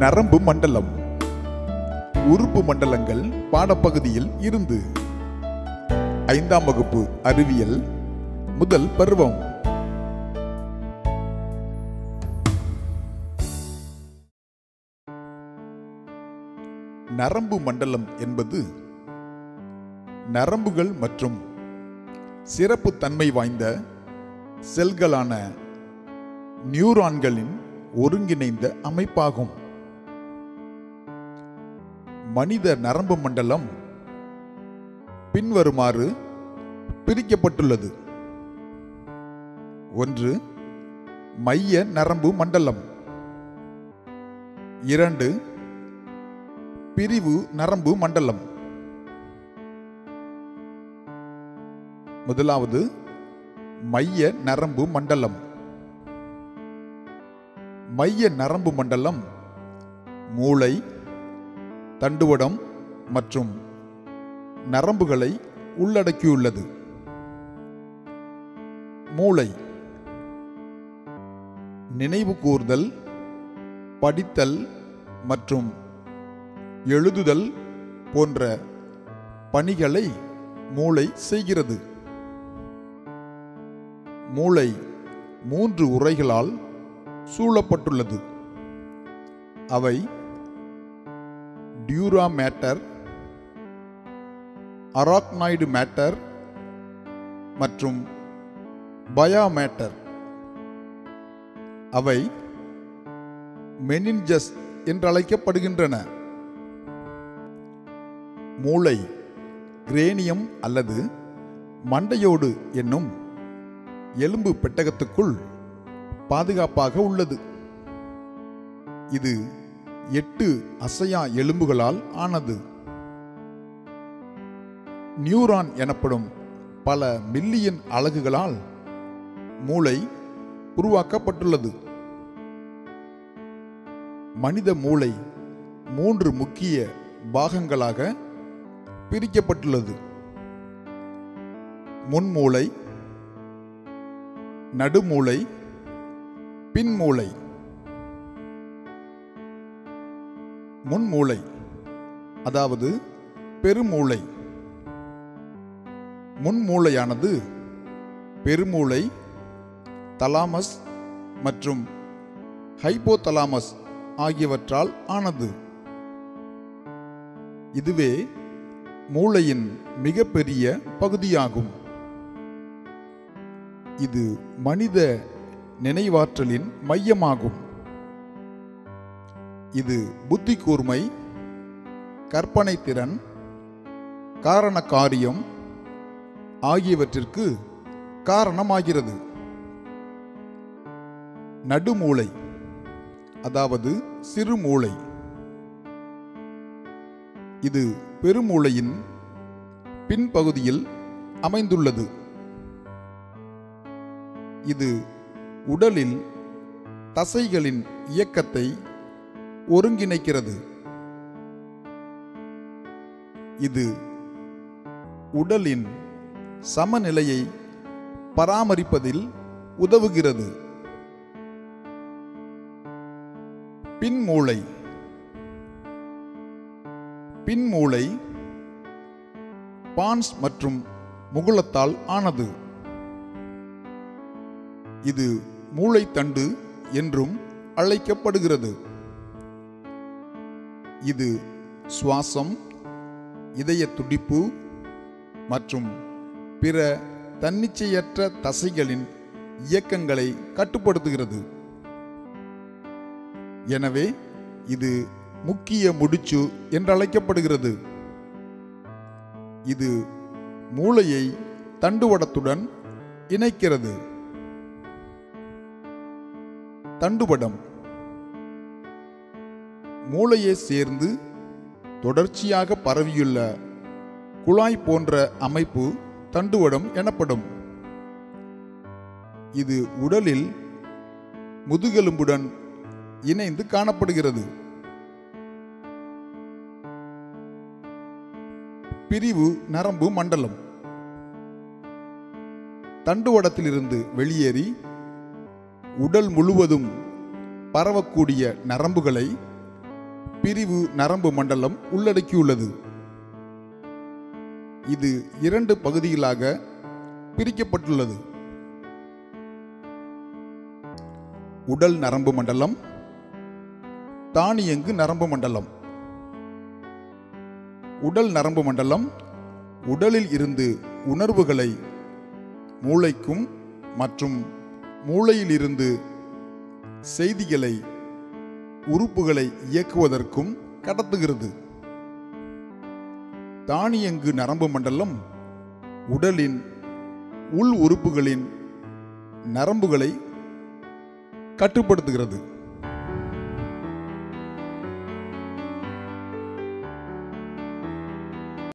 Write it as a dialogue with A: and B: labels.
A: நரம்பு மண்டலம் உறுப்பு மண்டலங்கள் பாடப்பகுதியில் இருந்து ஐந்தாம் வகுப்பு அறிவியல் முதல் பருவம் நரம்பு மண்டலம் என்பது நரம்புகள் மற்றும் சிறப்பு தன்மை வாய்ந்த செல்களான நியூரான்களின் ஒருங்கிணைந்த அமைப்பாகும் மனித நரம்பு மண்டலம் பின்வருமாறு பிரிக்கப்பட்டுள்ளது ஒன்று மைய நரம்பு மண்டலம் இரண்டு பிரிவு நரம்பு மண்டலம் முதலாவது மைய நரம்பு மண்டலம் மைய நரம்பு மண்டலம் மூளை தண்டுவடம் மற்றும் நரம்புகளை உள்ளடக்கியுள்ளது மூளை நினைவு கூர்தல் படித்தல் மற்றும் எழுதுதல் போன்ற பணிகளை மூளை செய்கிறது மூளை மூன்று உறைகளால் சூழப்பட்டுள்ளது அவை டியூரா மேட்டர் அராக்னாய்டு மேட்டர் மற்றும் பயாமேட்டர் அவை மெனின்ஜஸ் என்றழைக்கப்படுகின்றன மூளை கிரேனியம் அல்லது மண்டையோடு என்னும் எலும்பு பெட்டகத்துக்குள் பாதுகாப்பாக உள்ளது இது எட்டு அசையா எலும்புகளால் ஆனது நியூரான் எனப்படும் பல மில்லியன் அலகுகளால் மூளை உருவாக்கப்பட்டுள்ளது மனித மூளை மூன்று முக்கிய பாகங்களாக பிரிக்கப்பட்டுள்ளது முன்மூளை நடுமூளை பின்மூளை முன்மூளை அதாவது பெருமூளை முன்மூளையானது பெருமூளை தலாமஸ் மற்றும் ஹைப்போதலாமஸ் ஆகியவற்றால் ஆனது இதுவே மூளையின் மிகப்பெரிய பகுதியாகும் இது மனித நினைவாற்றலின் மையமாகும் இது புத்தி கூர்மை கற்பனை திறன் காரண காரியம் ஆகியவற்றிற்கு காரணமாகிறது நடுமூளை அதாவது சிறுமூளை இது பெருமூளையின் பின்பகுதியில் அமைந்துள்ளது இது உடலில் தசைகளின் இயக்கத்தை ஒருங்கிணைக்கிறது இது உடலின் சமநிலையை பராமரிப்பதில் உதவுகிறது பின்மூளை பின்மூளை பான்ஸ் மற்றும் முகுளத்தால் ஆனது இது மூளைத்தண்டு என்றும் அழைக்கப்படுகிறது இது சுவாசம் இதய துடிப்பு மற்றும் பிற தன்னிச்சையற்ற தசைகளின் இயக்கங்களை கட்டுப்படுத்துகிறது எனவே இது முக்கிய முடிச்சு என்றழைக்கப்படுகிறது இது மூளையை தண்டுவடத்துடன் இணைக்கிறது தண்டுவடம் மூளையை சேர்ந்து தொடர்ச்சியாக பரவியுள்ள குழாய் போன்ற அமைப்பு தண்டுவடம் எனப்படும் இது உடலில் முதுகெலும்புடன் இணைந்து காணப்படுகிறது பிரிவு நரம்பு மண்டலம் தண்டுவடத்திலிருந்து வெளியேறி உடல் முழுவதும் பரவக்கூடிய நரம்புகளை பிரிவு நரம்பு மண்டலம் உள்ளடக்கியுள்ளது இது இரண்டு பகுதிகளாக பிரிக்கப்பட்டுள்ளது உடல் நரம்பு மண்டலம் தானியங்கு நரம்பு மண்டலம் உடல் நரம்பு மண்டலம் உடலில் இருந்து உணர்வுகளை மூளைக்கும் மற்றும் மூளையில் இருந்து செய்திகளை உறுப்புகளை இயக்குவதற்கும் கடத்துகிறது தானியங்கு நரம்பு மண்டலம் உடலின் உள் உறுப்புகளின் நரம்புகளை கட்டுப்படுத்துகிறது